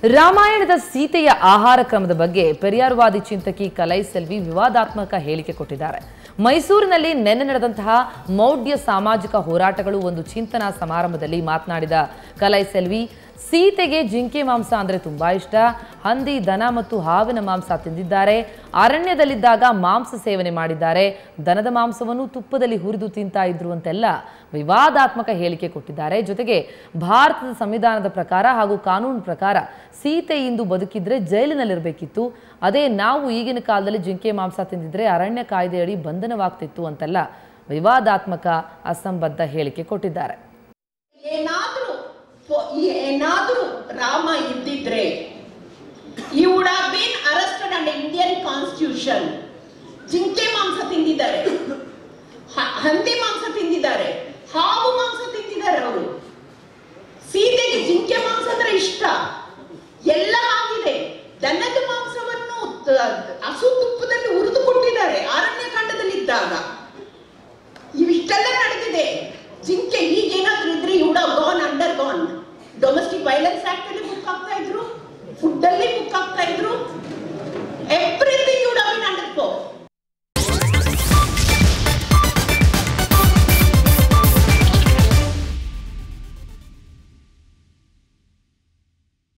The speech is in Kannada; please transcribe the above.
ರಾಮಾಯಣದ ಸೀತೆಯ ಆಹಾರ ಕ್ರಮದ ಬಗ್ಗೆ ಪೆರಿಯಾರ್ವಾದಿ ಚಿಂತಕಿ ಕಲೈ ಸೆಲ್ವಿ ವಿವಾದಾತ್ಮಕ ಹೇಳಿಕೆ ಕೊಟ್ಟಿದ್ದಾರೆ ಮೈಸೂರಿನಲ್ಲಿ ನೆನ್ನೆ ನಡೆದಂತಹ ಮೌಢ್ಯ ಸಾಮಾಜಿಕ ಹೋರಾಟಗಳು ಒಂದು ಚಿಂತನಾ ಸಮಾರಂಭದಲ್ಲಿ ಮಾತನಾಡಿದ ಕಲೈ ಸೆಲ್ವಿ ಸೀತೆಗೆ ಜಿಂಕೆ ಮಾಂಸ ಅಂದ್ರೆ ತುಂಬಾ ಇಷ್ಟ ಹಂದಿ ದನ ಮತ್ತು ಹಾವಿನ ಮಾಂಸ ತಿಂದಿದ್ದಾರೆ ಅರಣ್ಯದಲ್ಲಿದ್ದಾಗ ಮಾಂಸ ಸೇವನೆ ಮಾಡಿದ್ದಾರೆ ದನದ ಮಾಂಸವನ್ನು ತುಪ್ಪದಲ್ಲಿ ಹುರಿದು ತಿಂತಾ ಇದ್ರು ಅಂತೆಲ್ಲ ವಿವಾದಾತ್ಮಕ ಹೇಳಿಕೆ ಕೊಟ್ಟಿದ್ದಾರೆ ಜೊತೆಗೆ ಭಾರತದ ಸಂವಿಧಾನದ ಪ್ರಕಾರ ಹಾಗೂ ಕಾನೂನು ಪ್ರಕಾರ ಸೀತೆ ಇಂದು ಬದುಕಿದ್ರೆ ಜೈಲಿನಲ್ಲಿರಬೇಕಿತ್ತು ಅದೇ ನಾವು ಈಗಿನ ಕಾಲದಲ್ಲಿ ಜಿಂಕೆ ಮಾಂಸ ತಿಂದಿದ್ರೆ ಅರಣ್ಯ ಕಾಯ್ದೆಯಡಿ ಬಂಧನವಾಗ್ತಿತ್ತು ಅಂತೆಲ್ಲ ವಿವಾದಾತ್ಮಕ ಅಸಂಬದ್ಧ ಹೇಳಿಕೆ ಕೊಟ್ಟಿದ್ದಾರೆ ಏನಾದ್ರೂ ಫೊ- ಏನಾದ್ರೂ ರಾಮ ಇದ್ದಿದ್ರೆ ಈ would have been arrested under Indian constitution ಜಿಂಕೆ ಮಾಂಸ ತಿಂದಿದ್ದಾರೆ ಹ- ಹಂದಿ ಮಾಂಸ ತಿಂದಿದ್ದಾರೆ ಹಾವು ಮಾಂಸ ತಿಂದಿದ್ದಾರೆ ಅವರು ಸೀತೆಗೆ ಜಿಂಕೆ ಮಾಂಸ ಅಂದ್ರೆ ಇಷ್ಟ ಎಲ್ಲ ಆಗಿದೆ ದನದ ಮಾಂಸವನ್ನು ತ- ಹಸು ತುಪ್ಪದಲ್ಲಿ ಹುರಿದು ಕೊಟ್ಟಿದ್ದಾರೆ ಅರಣ್ಯಕಾಂಡದಲ್ಲಿದ್ದಾಗ ಇವಿಷ್ಟೆಲ್ಲ ನಡೆದಿದೆ ಜಿಂಕೆ ಈಗೇನಾದ್ರೂ ಇದ್ರೆ would have gone under gone domestic violence